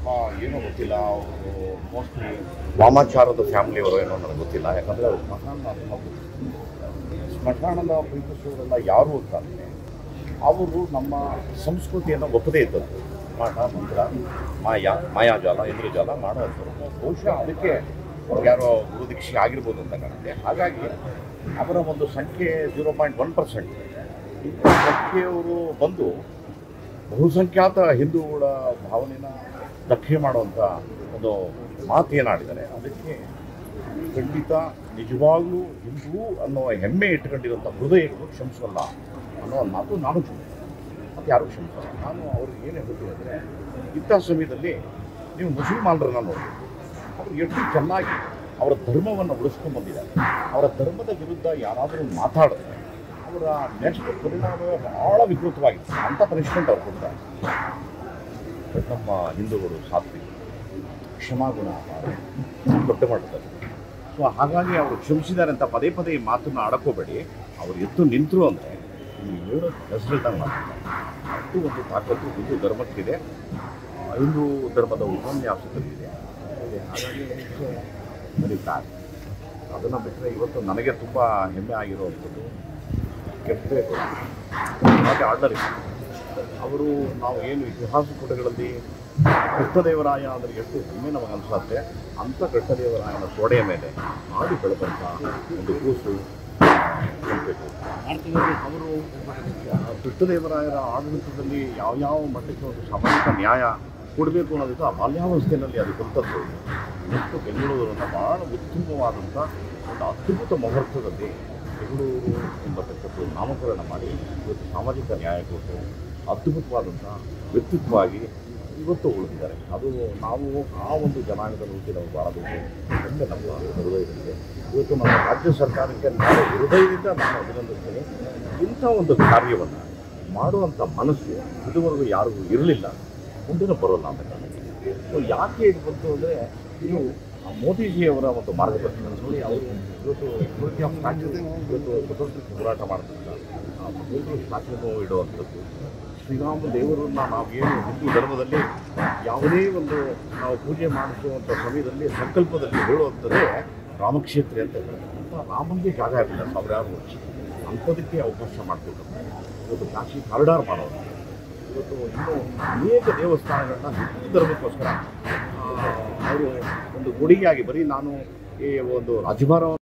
ಏನೋ ಗೊತ್ತಿಲ್ಲ ಅವರು ಮೋಸ್ಟ್ಲಿ ವಾಮಾಚಾರದ ಫ್ಯಾಮಿಲಿಯವರು ಏನೋ ನನಗೆ ಗೊತ್ತಿಲ್ಲ ಯಾಕಂದರೆ ಅವರು ಸ್ಮಶಾನ ಸ್ಮಶಾನದ ಪ್ರೀತಿಸುವವರೆಲ್ಲ ಯಾರು ಅಂತಂದರೆ ಅವರು ನಮ್ಮ ಸಂಸ್ಕೃತಿಯನ್ನು ಒಪ್ಪದೇ ಇದ್ದದ್ದು ಮಾಟ ಮಂತ್ರ ಮಾಯಾ ಮಾಯಾಜಾಲ ಇಂದ್ರಜಾಲ ಮಾಡುವಂಥವ್ರು ಬಹುಶಃ ಅದಕ್ಕೆ ಅವ್ರಿಗೆ ಯಾರೋ ಗುರುದೀಕ್ಷೆ ಆಗಿರ್ಬೋದು ಅಂತ ಕಾಣುತ್ತೆ ಹಾಗಾಗಿ ಅವರ ಒಂದು ಸಂಖ್ಯೆ ಜೀರೋ ಪಾಯಿಂಟ್ ಒನ್ ಪರ್ಸೆಂಟ್ ಇಂಥ ಸಂಖ್ಯೆಯವರು ಬಂದು ಬಹುಸಂಖ್ಯಾತ ಹಿಂದೂಗಳ ಭಾವನೆನ ಧಕ್ಕೆ ಮಾಡುವಂಥ ಒಂದು ಮಾತು ಏನಾಡಿದ್ದಾರೆ ಅದಕ್ಕೆ ಖಂಡಿತ ನಿಜವಾಗ್ಲೂ ಹಿಂದೂ ಅನ್ನೋ ಹೆಮ್ಮೆ ಇಟ್ಕೊಂಡಿರುವಂಥ ಹೃದಯಗಳು ಕ್ಷಮಿಸಲ್ಲ ಅನ್ನೋ ಒಂದು ಮಾತು ನಾನು ಕ್ಷಮಿಸ್ತೇನೆ ಮತ್ತು ಯಾರೂ ಕ್ಷಮಿಸಲ್ಲ ನಾನು ಅವ್ರಿಗೆ ಏನು ಹೇಳ್ತೀನಿ ಅಂದರೆ ಇಂಥ ಸಮಯದಲ್ಲಿ ನೀವು ಮುಸಲ್ಮಾನರನ್ನ ನೋಡಿ ಅವರು ಎಷ್ಟು ಚೆನ್ನಾಗಿ ಅವರ ಧರ್ಮವನ್ನು ಉಳಿಸ್ಕೊಂಡು ಬಂದಿದ್ದಾರೆ ಅವರ ಧರ್ಮದ ವಿರುದ್ಧ ಯಾರಾದರೂ ಮಾತಾಡಿದ್ರೆ ಅವರ ನೆಕ್ಸ್ಟ್ ಪರಿಣಾಮ ಬಹಳ ವಿಕೃತವಾಗಿದೆ ಅಂಥ ಪನಿಷ್ಮೆಂಟ್ ಅವ್ರು ಕೊಡ್ತಾರೆ ಬಟ್ ನಮ್ಮ ಹಿಂದೂಗಳು ಸಾತ್ವಿಕ ಕ್ಷಮಾಗುಣ ದೊಡ್ಡ ಮಟ್ಟದಲ್ಲಿ ಸೊ ಹಾಗಾಗಿ ಅವರು ಕ್ಷಮಿಸಿದ್ದಾರೆ ಅಂತ ಪದೇ ಪದೇ ಈ ಮಾತನ್ನು ಆಡಕೋಬೇಡಿ ಅವರು ಎದ್ದು ನಿಂತರು ಅಂದರೆ ನೀವು ಹೇಳೋ ಹೆಸರಿದ್ದಂಗೆ ಮಾಡ್ತಾರೆ ಅದು ಒಂದು ತಾಕತ್ತು ಹಿಂದೂ ಧರ್ಮಕ್ಕಿದೆ ಆ, ಹಿಂದೂ ಧರ್ಮದ ಉಪನ್ಯಾಸಕರಿದೆ ಹಾಗಾಗಿ ನಡೀತಾರೆ ಅದನ್ನು ಬಿಟ್ಟರೆ ಇವತ್ತು ನನಗೆ ತುಂಬ ಹೆಮ್ಮೆ ಆಗಿರುವಂಥದ್ದು ಕೆಂಪೆ ಹಾಗೆ ಆರ್ಡರ್ ಅವರು ನಾವು ಏನು ಇತಿಹಾಸ ಪುಟಗಳಲ್ಲಿ ಕೃಷ್ಣದೇವರಾಯ ಅಂದರೆ ಎಷ್ಟು ಹೆಮ್ಮೆ ನಮಗೆ ಅನಿಸುತ್ತೆ ಅಂಥ ಕೃಷ್ಣದೇವರಾಯನ ಸೋಡೆಯ ಮೇಲೆ ಆಡಿ ಬೆಳೆದಂಥ ಒಂದು ಕೂಸು ಕೆಂಪೇಟೆ ಅವರು ಆ, ಕೃಷ್ಣದೇವರಾಯರ ಆಡಳಿತದಲ್ಲಿ ಯಾವ್ಯಾವ ಮಟ್ಟಕ್ಕೆ ಒಂದು ಸಾಮಾಜಿಕ ನ್ಯಾಯ ಕೊಡಬೇಕು ಅನ್ನೋದಕ್ಕೆ ಆ ಬಾಲ್ಯಾವಸ್ಥೆಯಲ್ಲಿ ಅದು ಕಲ್ತದ್ದು ಮತ್ತು ಬೆಂಗಳೂರನ್ನು ಭಾಳ ಉತ್ತಮವಾದಂಥ ಒಂದು ಅದ್ಭುತ ಮುಹೂರ್ತದಲ್ಲಿ ಬೆಂಗಳೂರು ಎಂಬತಕ್ಕದ್ದು ನಾಮಕರಣ ಮಾಡಿ ಇವತ್ತು ಸಾಮಾಜಿಕ ನ್ಯಾಯ ಕೊಟ್ಟು ಅದ್ಭುತವಾದಂಥ ವ್ಯಕ್ತಿತ್ವವಾಗಿ ಇವತ್ತು ಉಳಿದಿದ್ದಾರೆ ಅದು ನಾವು ಆ ಒಂದು ಜನಾಂಗದಲ್ಲಿ ಹುಟ್ಟಿ ನಾವು ಭಾಳ ದೊಡ್ಡ ಹೆಮ್ಮೆ ನಮ್ಮ ಹೃದಯದಲ್ಲಿದೆ ಇವತ್ತು ನಮ್ಮ ರಾಜ್ಯ ಸರ್ಕಾರಕ್ಕೆ ನಾನು ಹೃದಯದಿಂದ ನಾನು ಅಭಿನಂದಿಸ್ತೇನೆ ಇಂಥ ಒಂದು ಕಾರ್ಯವನ್ನು ಮಾಡುವಂಥ ಮನಸ್ಸು ಇದುವರೆಗೂ ಯಾರಿಗೂ ಇರಲಿಲ್ಲ ಮುಂದಿನ ಬರೋಲ್ಲ ಅಂತ ಕಾಣುತ್ತೆ ಸೊ ಯಾಕೆ ಇದು ಬಂತು ಅಂದರೆ ಇದು ಆ ಮೋದಿಜಿಯವರ ಒಂದು ಮಾರ್ಗದರ್ಶನ ನೋಡಿ ಅವರು ಇವತ್ತು ಯೂನಿಟಿ ಆಫ್ ಸ್ಟ್ಯಾಚ್ಯೂ ಇವತ್ತು ಸ್ವತಂತ್ರಕ್ಕೆ ಹೋರಾಟ ಮಾಡ್ತಿದ್ದಾರೆ ಆ ಮೋದಿ ಸ್ಟ್ಯಾಚ್ಯೂನು ಇಡುವಂಥದ್ದು ಶ್ರೀರಾಮ ದೇವರನ್ನ ನಾವೇನು ಹಿಂದೂ ಧರ್ಮದಲ್ಲಿ ಯಾವುದೇ ಒಂದು ನಾವು ಪೂಜೆ ಮಾಡಿಸುವಂಥ ಸಮಯದಲ್ಲಿ ಸಂಕಲ್ಪದಲ್ಲಿ ಹೇಳುವಂಥದ್ದೇ ರಾಮಕ್ಷೇತ್ರ ಅಂತ ಹೇಳ್ತಾರೆ ಅಂತ ರಾಮನಿಗೆ ಜಾಗ ಇರಲಿಲ್ಲ ಸಾವಿರಾರು ವರ್ಷ ಅಂಥದಕ್ಕೆ ಅವಕಾಶ ಮಾಡ್ತಿದ್ದಾರೆ ಇವತ್ತು ಕಾಶಿ ಕಾರಿಡಾರ್ ಮಾಡೋದು ಇವತ್ತು ಇನ್ನೂ ಅನೇಕ ದೇವಸ್ಥಾನಗಳನ್ನ ಹಿಂದೂ ಧರ್ಮಕ್ಕೋಸ್ಕರ ಅವರು ಒಂದು ಕೊಡುಗೆಯಾಗಿ ಬರೀ ನಾನು ಈ ಒಂದು ರಾಜ್ಯಭಾರ